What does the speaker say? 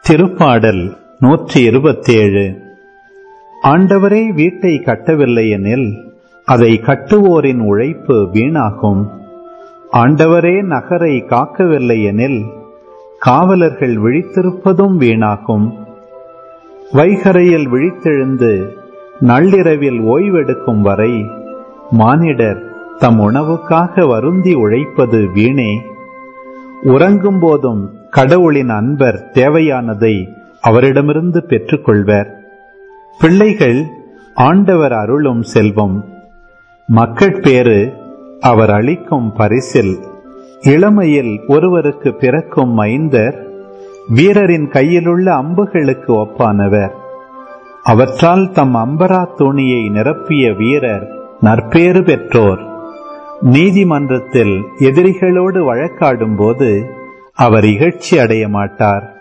திருப்பாடல் நூற்றி இருபத்தேழு ஆண்டவரே வீட்டை கட்டவில்லை எனில் அதை கட்டுவோரின் உழைப்பு வீணாகும் ஆண்டவரே நகரை காக்கவில்லை எனில் காவலர்கள் விழித்திருப்பதும் வீணாகும் வைகரையில் விழித்தெழுந்து நள்ளிரவில் ஓய்வெடுக்கும் வரை மானிடர் தம் உணவுக்காக வருந்தி உழைப்பது வீணே உறங்கும் போதும் கடவுளின் அன்பர் தேவையானதை அவரிடமிருந்து பெற்றுக்கொள்வர் பிள்ளைகள் ஆண்டவர் அருளும் செல்வம் மக்கட்பேறு அவர் அளிக்கும் பரிசில் இளமையில் ஒருவருக்கு பிறக்கும் மைந்தர் வீரரின் கையிலுள்ள அம்புகளுக்கு ஒப்பானவர் அவற்றால் தம் அம்பரா தூணியை நிரப்பிய வீரர் நற்பேறு பெற்றோர் நீதிமன்றத்தில் எதிரிகளோடு வழக்காடும் போது அவர் இகழ்ச்சி அடைய மாட்டார்